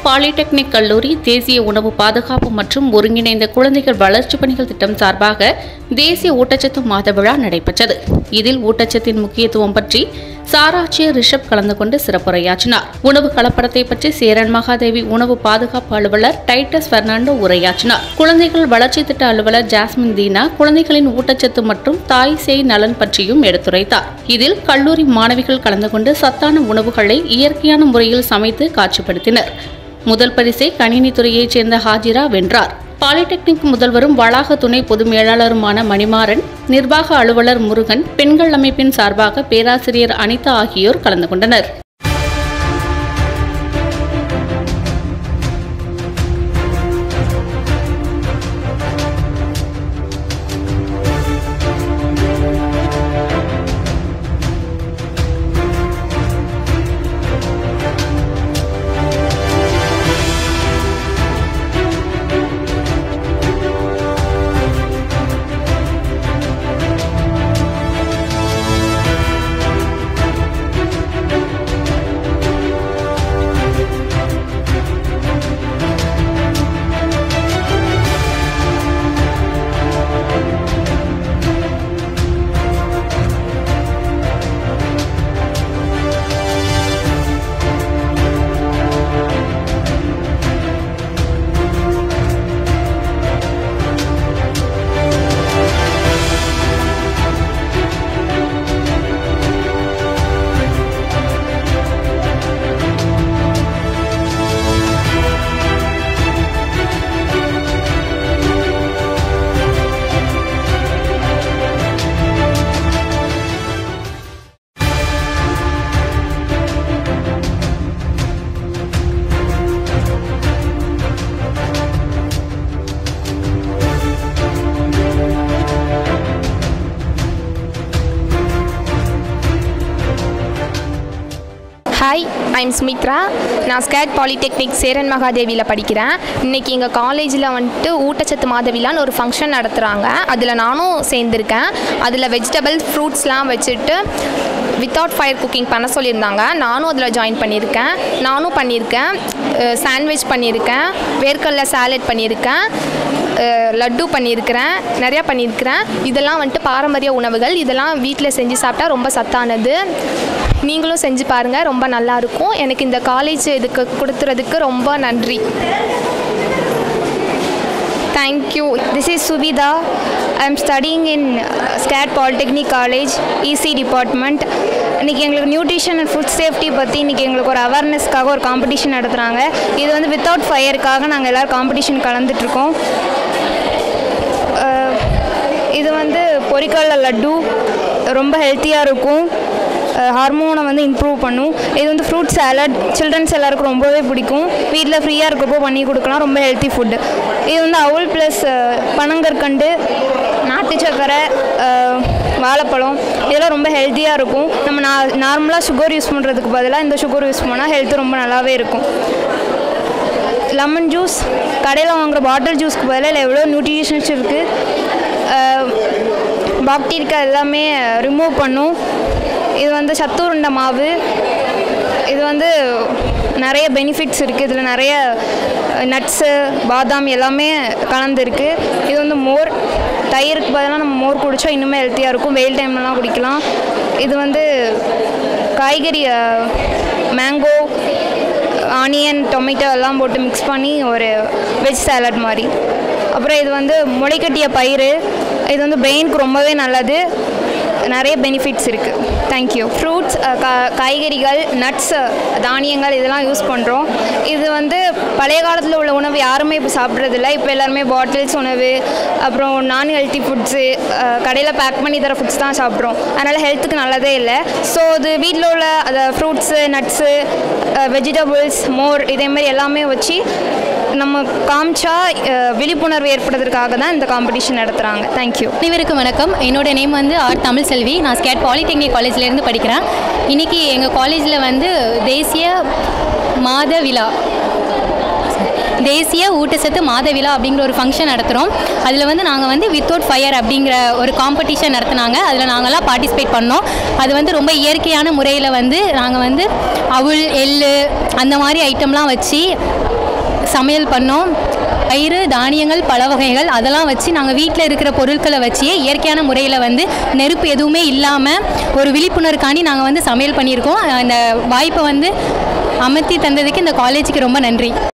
Polytechnic கல்லூரி தேசிய உணவு பாதுகாப்பு மற்றும் ஒருங்கிணைந்த குழந்தைகள் வளர்ச்சிப் பணிகள் திட்டம் சார்பாக தேசிய ஊட்டச்சத்து மாத விழா நடைபெற்றது இதில் ஊட்டச்சத்தின் முக்கியத்துவம் பற்றி சாராட்சியர் ரிஷப் கலந்து கொண்டு சிறப்புரையாற்றினார் உணவு கலப்படத்தை பற்றி சேரன் மகாதேவி உணவு பாதுகாப்பு அலுவலர் டைட்டஸ் பெர்னாண்டோ உரையாற்றினார் குழந்தைகள் வளர்ச்சி திட்ட அலுவலர் ஜாஸ்மின் தீனா குழந்தைகளின் ஊட்டச்சத்து மற்றும் தாய் சேய் நலன் பற்றியும் எடுத்துரைத்தார் இதில் கல்லூரி மாணவிகள் கலந்து கொண்டு சத்தான உணவுகளை இயற்கையான முறையில் சமைத்து காட்சிப்படுத்தினர் முதல் பரிசை கணினித்துறையைச் சேர்ந்த ஹாஜிரா வென்றார் பாலிடெக்னிக் முதல்வரும் வளாக துணை பொது மேலாளருமான மணிமாறன் நிர்வாக அலுவலர் முருகன் பெண்கள் அமைப்பின் சார்பாக பேராசிரியர் அனிதா ஆகியோர் கலந்து கொண்டனர் ஹாய் ஐம் சுமித்ரா நான் ஸ்கேட் பாலிடெக்னிக் சேரன் மகாதேவியில் படிக்கிறேன் இன்றைக்கி எங்கள் காலேஜில் வந்துட்டு ஊட்டச்சத்து மாதவிலான்னு ஒரு ஃபங்க்ஷன் நடத்துகிறாங்க அதில் நானும் சேர்ந்துருக்கேன் அதில் வெஜிடபிள் ஃப்ரூட்ஸ்லாம் வச்சுட்டு வித்தவுட் ஃபயர் குக்கிங் பண்ண சொல்லியிருந்தாங்க நானும் அதில் ஜாயின் பண்ணியிருக்கேன் நானும் பண்ணியிருக்கேன் சாண்ட்விச் பண்ணியிருக்கேன் வேர்க்கடலை சாலட் பண்ணியிருக்கேன் அஹ், லட்டு பண்ணியிருக்கிறேன் நிறையா பண்ணியிருக்கிறேன் இதெல்லாம் வந்துட்டு பாரம்பரிய உணவுகள் இதெல்லாம் வீட்டில் செஞ்சு சாப்பிட்டா ரொம்ப சத்தானது நீங்களும் செஞ்சு பாருங்கள் ரொம்ப நல்லாயிருக்கும் எனக்கு இந்த காலேஜ் இதுக்கு கொடுத்துறதுக்கு ரொம்ப நன்றி Thank you. This is Subida. I am studying in uh, SCAT Polytechnic College, EC department. இன்றைக்கி எங்களுக்கு நியூட்ரிஷன் அண்ட் ஃபுட் சேஃப்டி பற்றி இன்றைக்கி எங்களுக்கு ஒரு அவேர்னஸ்க்காக ஒரு காம்படிஷன் நடத்துகிறாங்க இது வந்து வித்தவுட் ஃபயருக்காக நாங்கள் எல்லோரும் காம்படிஷன் கலந்துட்ருக்கோம் அஹ், இது வந்து பொரிக்கடலை லட்டு ரொம்ப ஹெல்த்தியாக இருக்கும் ஹார்மோனை வந்து இம்ப்ரூவ் பண்ணும் இது வந்து ஃப்ரூட் சாலட் சில்ட்ரன்ஸ் எல்லாருக்கும் ரொம்பவே பிடிக்கும் வீட்டில் ஃப்ரீயாக இருக்கப்போ பண்ணி கொடுக்கலாம் ரொம்ப ஹெல்த்தி ஃபுட்டு இது வந்து அவுல் ப்ளஸ் பனங்கற்கண்டு நாட்டு சக்கரை அஹ், வாழைப்பழம் இதெல்லாம் ரொம்ப ஹெல்த்தியாக இருக்கும் நம்ம நா நார்மலாக சுகர் யூஸ் பண்ணுறதுக்கு பதிலாக இந்த சுகர் யூஸ் பண்ணால் ஹெல்த்து ரொம்ப நல்லாவே இருக்கும் லெமன் ஜூஸ் கடையில் வாங்குற பாட்டில் ஜூஸ்க்கு பதிலாக எவ்வளோ நியூட்ரிஷன்ஸ் இருக்குது பாக்டீரியா எல்லாமே ரிமூவ் பண்ணும் இது வந்து சத்துருண்ட மாவு இது வந்து நிறைய பெனிஃபிட்ஸ் இருக்குது இதில் நிறைய நட்ஸு பாதாம் எல்லாமே கலந்துருக்கு இது வந்து மோர் தயிருக்கு பதிலாக நம்ம மோர் குடித்தா இன்னுமே ஹெல்த்தியாக இருக்கும் வெயில் டைம்லலாம் குடிக்கலாம் இது வந்து காய்கறி மேங்கோ ஆனியன் டொமேட்டோ எல்லாம் போட்டு மிக்ஸ் பண்ணி ஒரு வெஜ் சாலட் மாதிரி அப்புறம் இது வந்து முளைக்கட்டிய பயிறு இது வந்து பிரெயினுக்கு ரொம்பவே நல்லது நிறைய பெனிஃபிட்ஸ் இருக்குது தேங்க்யூ ஃப்ரூட்ஸ் காய்கறிகள் நட்ஸ் தானியங்கள் இதெல்லாம் யூஸ் பண்ணுறோம் இது வந்து பழைய காலத்தில் உள்ள உணவு யாருமே இப்போ சாப்பிட்றதில்ல இப்போ எல்லாருமே பாட்டில்ஸ் உணவு அப்புறம் நான் ஹெல்த்தி ஃபுட்ஸு கடையில் பேக் பண்ணி தர ஃபுட்ஸ் தான் சாப்பிட்றோம் அதனால் ஹெல்த்துக்கு நல்லதே இல்லை ஸோ இது வீட்டில் உள்ள அந்த ஃப்ரூட்ஸு நட்ஸு வெஜிடபிள்ஸ் மோர் இதேமாரி எல்லாமே வச்சு நம்ம காமிச்சா அஹ், விழிப்புணர்வு ஏற்படுறதுக்காக தான் இந்த காம்படிஷன் நடத்துகிறாங்க தேங்க்யூ அனைவருக்கும் வணக்கம் என்னோட நேம் வந்து ஆர் தமிழ் செல்வி நான் ஸ்கேட் பாலிடெக்னிக் காலேஜ்லேருந்து படிக்கிறேன் இன்றைக்கி எங்கள் காலேஜில் வந்து தேசிய மாத விழா தேசிய ஊட்டச்சத்து மாத விழா அப்படிங்கிற ஒரு ஃபங்க்ஷன் நடத்துகிறோம் அதில் வந்து நாங்கள் வந்து வித்தவுட் ஃபயர் அப்படிங்கிற ஒரு காம்படிஷன் நடத்துனாங்க அதில் நாங்கள்லாம் பார்ட்டிசிபேட் பண்ணோம் அது வந்து ரொம்ப இயற்கையான முறையில் வந்து நாங்கள் வந்து அவுள் எள்ளு அந்த மாதிரி ஐட்டம்லாம் வச்சு சமையல் பண்ணோம் பயிறு தானியங்கள் பல வகைகள் அதெல்லாம் வச்சு நாங்கள் வீட்டில் இருக்கிற பொருட்களை வச்சே இயற்கையான முறையில் வந்து நெருப்பு எதுவுமே இல்லாமல் ஒரு விழிப்புணர்வுக்காண்டி நாங்கள் வந்து சமையல் பண்ணியிருக்கோம் அந்த வாய்ப்பை வந்து அமர்த்தி தந்ததுக்கு இந்த காலேஜுக்கு ரொம்ப நன்றி